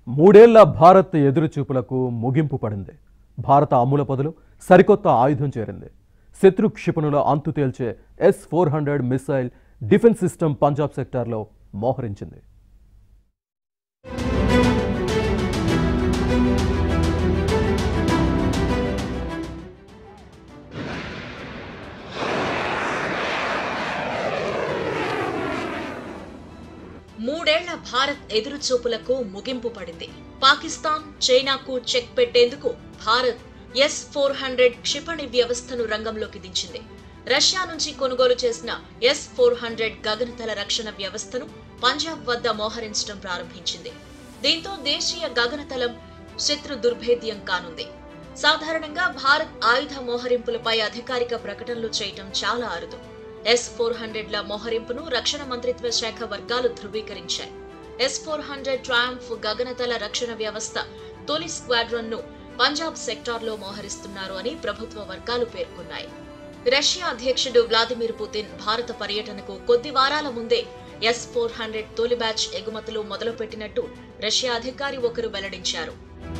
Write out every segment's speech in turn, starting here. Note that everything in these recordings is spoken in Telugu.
మూడేళ్ల భారత్ ఎదురుచూపులకు ముగింపు పడింది భారత అమ్ముల పదులు సరికొత్త ఆయుధం చేరింది శత్రు క్షిపణుల అంతు తేల్చే S four hundred missile defence system Punjab సెక్టార్లో మోహరించింది మూడేళ్ల భారత్ ఎదురుచూపులకు ముగింపు పడింది పాకిస్తాన్ చైనాకు చెక్ పెట్టేందుకు భారత్ ఎస్ ఫోర్ హండ్రెడ్ క్షిపణి వ్యవస్థను రంగంలోకి దించింది రష్యా నుంచి కొనుగోలు చేసిన ఎస్ ఫోర్ హండ్రెడ్ గగనతల రక్షణ వ్యవస్థను పంజాబ్ వద్ద మోహరించడం ప్రారంభించింది దీంతో దేశీయ గగనతలం శత్రు దుర్భేద్యం కానుంది సాధారణంగా భారత్ ఆయుధ మోహరింపులపై అధికారిక ప్రకటనలు చేయటం చాలా అరుదు ఎస్ ఫోర్ హండ్రెడ్ల మోహరింపును రక్షణ మంత్రిత్వ శాఖ వర్గాలు ధృవీకరించాయి ఎస్ ఫోర్ హండ్రెడ్ ట్రయాంఫ్ గగనతల రక్షణ వ్యవస్థ తొలి స్క్వాడ్రన్ ను పంజాబ్ సెక్టార్లో మోహరిస్తున్నారు అని ప్రభుత్వ వర్గాలు పేర్కొన్నాయి రష్యా అధ్యక్షుడు వ్లాదిమిర్ పుతిన్ భారత పర్యటనకు కొద్ది వారాల ముందే ఎస్ ఫోర్ హండ్రెడ్ తొలి బ్యాచ్ ఎగుమతులు మొదలుపెట్టినట్టు రష్యా అధికారి ఒకరు వెల్లడించారు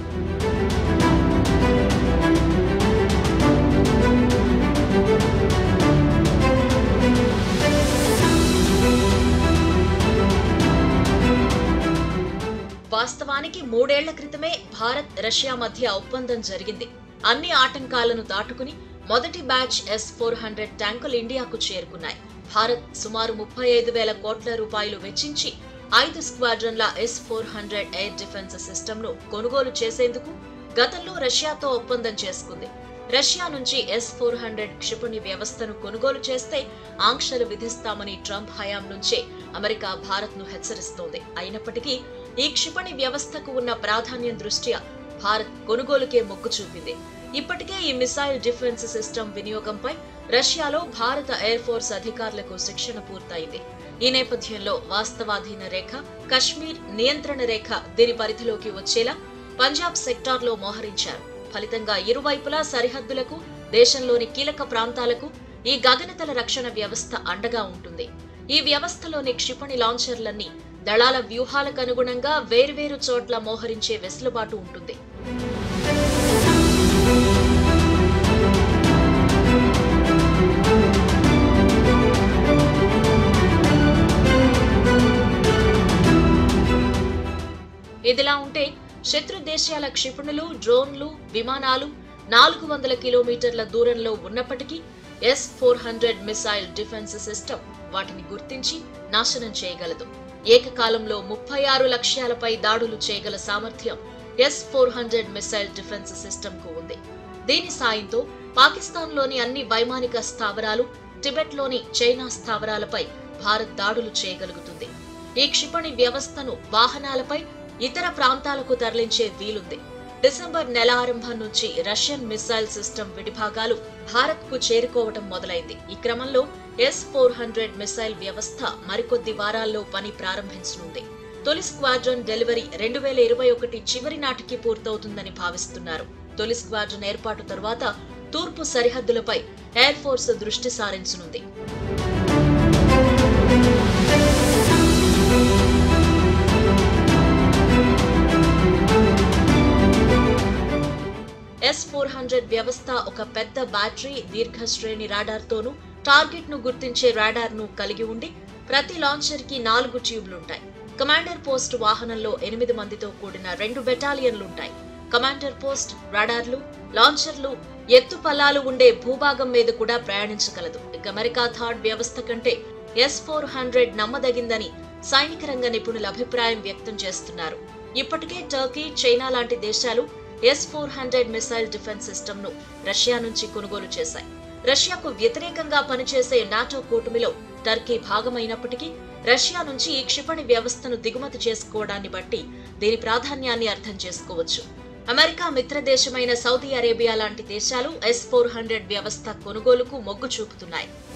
వాస్తవానికి మూడేళ్ల క్రితమే భారత్ రష్యా మధ్య ఒప్పందం జరిగింది అన్ని ఆటంకాలను దాటుకుని మొదటి బ్యాచ్ ఎస్ ఫోర్ హండ్రెడ్ ట్యాంకులు ఇండియాకు చేరుకున్నాయి భారత్ సుమారు ముప్పై ఐదు వేల కోట్ల రూపాయలు వెచ్చించి ఐదు స్క్వాడ్రన్ల S four hundred air defence సిస్టమ్ను కొనుగోలు చేసేందుకు గతంలో రష్యాతో ఒప్పందం చేసుకుంది రష్యా నుంచి ఎస్ ఫోర్ హండ్రెడ్ క్షిపణి వ్యవస్థను కొనుగోలు చేస్తే ఆంక్షలు విధిస్తామని ట్రంప్ హయాం నుంచే అమెరికా భారత్ ను హెచ్చరిస్తోంది అయినప్పటికీ ఈ క్షిపణి వ్యవస్థకు ఉన్న ప్రాధాన్యం దృష్ట్యా భారత్ కొనుగోలుకే మొగ్గు చూపింది ఇప్పటికే ఈ మిసైల్ డిఫెన్స్ సిస్టమ్ వినియోగంపై రష్యాలో భారత ఎయిర్ ఫోర్స్ అధికారులకు శిక్షణ పూర్తయింది ఈ నేపథ్యంలో వాస్తవాధీన రేఖ కశ్మీర్ నియంత్రణ రేఖ దీని పరిధిలోకి వచ్చేలా పంజాబ్ సెక్టార్లో మోహరించారు ఫలితంగా ఇరువైపులా సరిహద్దులకు దేశంలోని కీలక ప్రాంతాలకు ఈ గగనతల రక్షణ వ్యవస్థ అండగా ఉంటుంది ఈ వ్యవస్థలోని క్షిపణి లాంచర్లన్నీ దళాల వ్యూహాలకు అనుగుణంగా వేర్వేరు చోట్ల మోహరించే వెసులుబాటు ఉంటుంది ఇదిలా ఉంటే శత్రు దేశాల క్షిపణులు డ్రోన్లు విమానాలు నాలుగు వందల కిలోమీటర్ల దూరంలో ఉన్నప్పటికీ S four hundred missile defence system వాటిని గుర్తించి నాశనం చేయగలదు ఏకకాలంలో ముప్పై ఆరు లక్ష్యాలపై దాడులు చేయగల సామర్థ్యం S four hundred missile defence system కు ఉంది దీని సాయంతో పాకిస్తాన్లోని అన్ని వైమానిక స్థావరాలు టిబెట్లోని చైనా స్థావరాలపై భారత్ దాడులు చేయగలుగుతుంది ఈ క్షిపణి వ్యవస్థను వాహనాలపై ఇతర ప్రాంతాలకు తరలించే వీలుంది డిసెంబర్ నెల ఆరంభం నుంచి రష్యన్ మిసైల్ సిస్టమ్ విడిభాగాలు భారత్ కు చేరుకోవటం మొదలైంది ఈ క్రమంలో ఎస్ ఫోర్ హండ్రెడ్ మిసైల్ వ్యవస్థ మరికొద్ది వారాల్లో పని ప్రారంభించనుంది తొలి స్క్వాడ్రన్ డెలివరీ రెండు వేల ఇరవై ఒకటి చివరి నాటికి పూర్తవుతుందని భావిస్తున్నారు తొలి స్క్వాడ్రన్ ఏర్పాటు తర్వాత తూర్పు సరిహద్దులపై ఎయిర్ ఫోర్స్ దృష్టి సారించనుంది ఎస్ ఫోర్ హండ్రెడ్ వ్యవస్థ ఒక పెద్ద బ్యాటరీ దీర్ఘ శ్రేణి రాడార్తోనూ టార్గెట్ ను గుర్తించే రాడార్ ను కలిగి ఉండి ప్రతి లాంచర్ కి నాలుగు ట్యూబ్లుంటాయి కమాండర్ పోస్ట్ వాహనంలో ఎనిమిది మందితో కూడిన రెండు బెటాలియన్లుంటాయి కమాండర్ పోస్ట్ రాడార్లు లాంచర్లు ఎత్తు పల్లాలు ఉండే భూభాగం మీద కూడా ప్రయాణించగలదు ఇక అమెరికా థర్డ్ వ్యవస్థ కంటే ఎస్ ఫోర్ హండ్రెడ్ నమ్మదగిందని సైనిక రంగ నిపుణుల అభిప్రాయం వ్యక్తం చేస్తున్నారు ఇప్పటికే టర్కీ చైనా లాంటి దేశాలు S four hundred missile defence system ను రష్యా నుంచి కొనుగోలు చేశాయి రష్యాకు వ్యతిరేకంగా పనిచేసే నాటో కూటమిలో టర్కీ భాగమైనప్పటికీ రష్యా నుంచి ఈ క్షిపణి వ్యవస్థను దిగుమతి చేసుకోవడాన్ని బట్టి దీని ప్రాధాన్యాన్ని అర్థం చేసుకోవచ్చు అమెరికా మిత్ర దేశమైన సౌదీ అరేబియా లాంటి దేశాలు ఎస్ ఫోర్ హండ్రెడ్ వ్యవస్థ కొనుగోలుకు మొగ్గు చూపుతున్నాయి